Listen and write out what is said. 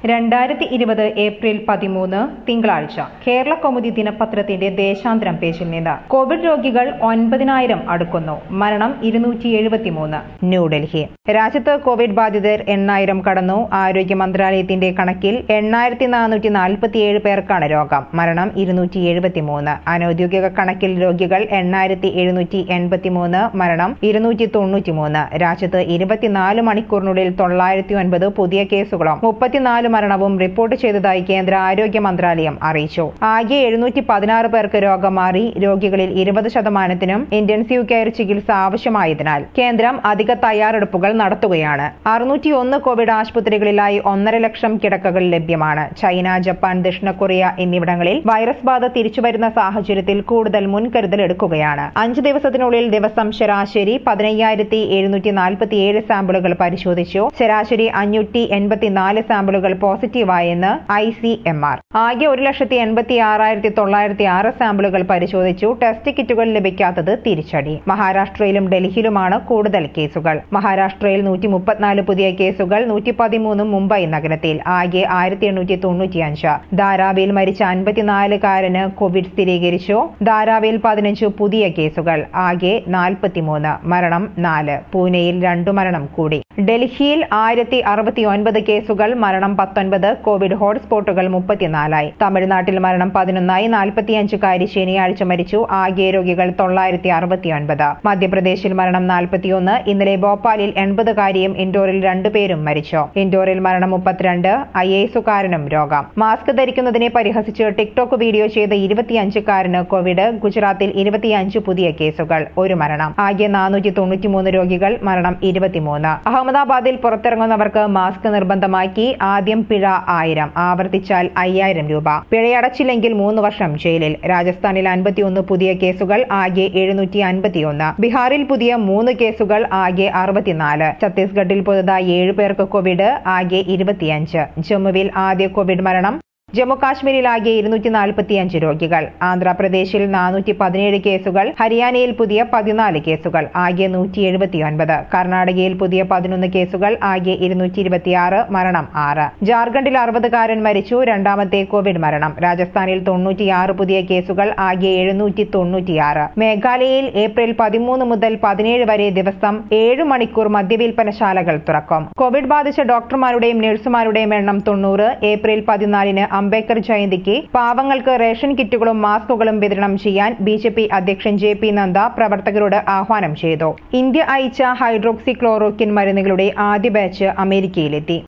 രണ്ടായിരത്തി ഇരുപത് ഏപ്രിൽ പതിമൂന്ന് തിങ്കളാഴ്ച കേരള കൗമുദി ദിനപത്രത്തിന്റെ ദേശാന്തരം പേജിൽ നിന്ന് കോവിഡ് രോഗികൾ ഒൻപതിനായിരം അടുക്കുന്നു മരണം ഇരുന്നൂറ്റി എഴുപത്തിമൂന്ന് ന്യൂഡൽഹി രാജ്യത്ത് കോവിഡ് ബാധിതർ എണ്ണായിരം കടന്നു ആരോഗ്യ മന്ത്രാലയത്തിന്റെ കണക്കിൽ എണ്ണായിരത്തി നാനൂറ്റി നാൽപ്പത്തിയേഴ് പേർക്കാണ് രോഗം മരണം ഇരുന്നൂറ്റി എഴുപത്തിമൂന്ന് അനൌദ്യോഗിക കണക്കിൽ രോഗികൾ എണ്ണായിരത്തി എഴുന്നൂറ്റി എൺപത്തിമൂന്ന് മരണം ഇരുന്നൂറ്റി തൊണ്ണൂറ്റിമൂന്ന് രാജ്യത്ത് ഇരുപത്തിനാല് മണിക്കൂറിനുള്ളിൽ തൊള്ളായിരത്തി ഒൻപത് പുതിയ കേസുകളും മുപ്പത്തിനാല് മരണവും റിപ്പോർട്ട് ചെയ്തതായി കേന്ദ്ര ആരോഗ്യ മന്ത്രാലയം അറിയിച്ചു ആകെ എഴുന്നൂറ്റി പതിനാറ് പേർക്ക് രോഗം മാറി രോഗികളിൽ ഇരുപത് ശതമാനത്തിനും ഇന്റൻസീവ് കെയർ ചികിത്സ ആവശ്യമായതിനാൽ കേന്ദ്രം അധിക തയ്യാറെടുപ്പുകൾ നടത്തുകയാണ് അറുന്നൂറ്റി ഒന്ന് കോവിഡ് ആശുപത്രികളിലായി ഒന്നര ലക്ഷം കിടക്കകൾ ലഭ്യമാണ് ചൈന ജപ്പാൻ ദക്ഷിണ കൊറിയ എന്നിവിടങ്ങളിൽ വൈറസ് ബാധ തിരിച്ചുവരുന്ന സാഹചര്യത്തിൽ കൂടുതൽ മുൻകരുതൽ എടുക്കുകയാണ് അഞ്ച് ദിവസത്തിനുള്ളിൽ ദിവസം ശരാശരി പതിനയ്യായിരത്തി എഴുന്നൂറ്റി നാൽപ്പത്തിയേഴ് സാമ്പിളുകൾ പരിശോധിച്ചു ശരാശരി അഞ്ഞൂറ്റി എൺപത്തിനാല് സാമ്പിളുകൾ പോസിറ്റീവായെന്ന് ഐ സി എം ആർ ആകെ ഒരു ലക്ഷത്തി എൺപത്തി ആറായിരത്തി തൊള്ളായിരത്തി ആറ് സാമ്പിളുകൾ പരിശോധിച്ചു ടെസ്റ്റ് കിറ്റുകൾ ലഭിക്കാത്തത് തിരിച്ചടി മഹാരാഷ്ട്രയിലും ഡൽഹിയിലുമാണ് കൂടുതൽ കേസുകൾ മഹാരാഷ്ട്രയിൽ നൂറ്റി മുപ്പത്തിനാല് പുതിയ കേസുകൾ നൂറ്റി പതിമൂന്ന് മുംബൈ നഗരത്തിൽ ആകെ ആയിരത്തി എണ്ണൂറ്റി തൊണ്ണൂറ്റിയഞ്ച് ധാരാവിയിൽ മരിച്ച അൻപത്തിനാലുകാരന് കോവിഡ് സ്ഥിരീകരിച്ചു ധാരാവിയിൽ പതിനഞ്ച് പുതിയ കേസുകൾ ആകെ നാൽപ്പത്തിമൂന്ന് മരണം നാല് പൂനെയിൽ രണ്ടു മരണം കൂടി ഡൽഹിയിൽ ആയിരത്തി അറുപത്തി ഒൻപത് കേസുകൾ മരണം പത്തൊൻപത് കോവിഡ് ഹോട്ട്സ്പോട്ടുകൾ മുപ്പത്തിനാലായി തമിഴ്നാട്ടിൽ മരണം പതിനൊന്നായി നാൽപ്പത്തിയഞ്ചുകാരി ശനിയാഴ്ച മരിച്ചു ആകെ രോഗികൾ തൊള്ളായിരത്തി അറുപത്തിയൊൻപത് മധ്യപ്രദേശിൽ മരണം നാൽപ്പത്തിയൊന്ന് ഇന്നലെ ഭോപ്പാലിൽ എൺപതുകാരിയും ഇൻഡോറിൽ രണ്ടുപേരും മരിച്ചു ഇൻഡോറിൽ മരണം മുപ്പത്തിരണ്ട് ഐ എസുകാരനും രോഗം മാസ്ക് ധരിക്കുന്നതിനെ പരിഹസിച്ച് ടിക്ടോക്ക് വീഡിയോ ചെയ്ത ഇരുപത്തിയഞ്ചുകാരന് കോവിഡ് ഗുജറാത്തിൽ ഇരുപത്തിയഞ്ച് പുതിയ കേസുകൾ ഒരു മരണം ആകെ നാനൂറ്റി തൊണ്ണൂറ്റിമൂന്ന് രോഗികൾ മരണം ഇരുപത്തിമൂന്ന് അഹമ്മദാബാദിൽ പുറത്തിറങ്ങുന്നവർക്ക് മാസ്ക് നിർബന്ധമാക്കി ആദ്യം പിഴ ആയിരം ആവർത്തിച്ചാൽ അയ്യായിരം രൂപ പിഴയടച്ചില്ലെങ്കിൽ മൂന്ന് വർഷം ജയിലിൽ രാജസ്ഥാനിൽ അൻപത്തിയൊന്ന് പുതിയ കേസുകൾ ആകെ എഴുന്നൂറ്റി അൻപത്തിയൊന്ന് ബീഹാറിൽ പുതിയ മൂന്ന് കേസുകൾ ആകെ അറുപത്തിനാല് ഛത്തീസ്ഗഡിൽ പുതുതായി ഏഴ് പേർക്ക് കോവിഡ് ആകെ ഇരുപത്തിയഞ്ച് ജമ്മുവിൽ ആദ്യ കോവിഡ് മരണം ജമ്മു കാശ്മീരിൽ ആകെ ഇരുന്നൂറ്റി നാൽപ്പത്തിയഞ്ച് രോഗികൾ ആന്ധ്രാപ്രദേശിൽ നാനൂറ്റി പതിനേഴ് കേസുകൾ ഹരിയാനയിൽ പുതിയ പതിനാല് കേസുകൾ ആകെ നൂറ്റി എഴുപത്തിയൊൻപത് കർണാടകയിൽ പുതിയ പതിനൊന്ന് കേസുകൾ ആകെ ഇരുന്നൂറ്റി ഇരുപത്തിയാറ് മരണം ആറ് ജാർഖണ്ഡിൽ അറുപതുകാരൻ മരിച്ചു രണ്ടാമത്തെ കോവിഡ് മരണം രാജസ്ഥാനിൽ തൊണ്ണൂറ്റിയാറ് പുതിയ കേസുകൾ ആകെ എഴുന്നൂറ്റി തൊണ്ണൂറ്റിയാറ് മേഘാലയയിൽ ഏപ്രിൽ പതിമൂന്ന് മുതൽ പതിനേഴ് വരെ ദിവസം ഏഴ് മണിക്കൂർ മദ്യവിൽപ്പനശാലകൾ തുറക്കും കോവിഡ് ബാധിച്ച ഡോക്ടർമാരുടെയും നഴ്സുമാരുടെയും എണ്ണം തൊണ്ണൂറ് ഏപ്രിൽ പതിനാലിന് അംബേദ്കർ ജയന്തിക്ക് പാവങ്ങൾക്ക് റേഷൻ കിറ്റുകളും മാസ്കുകളും വിതരണം ചെയ്യാൻ ബി ജെ പി അധ്യക്ഷൻ ജെ പി നദ്ദ പ്രവർത്തകരോട് ആഹ്വാനം ചെയ്തു ഇന്ത്യ അയച്ച ഹൈഡ്രോക്സി ക്ലോറോക്കിൻ മരുന്നുകളുടെ ആദ്യ ബാച്ച് അമേരിക്കയിലെത്തി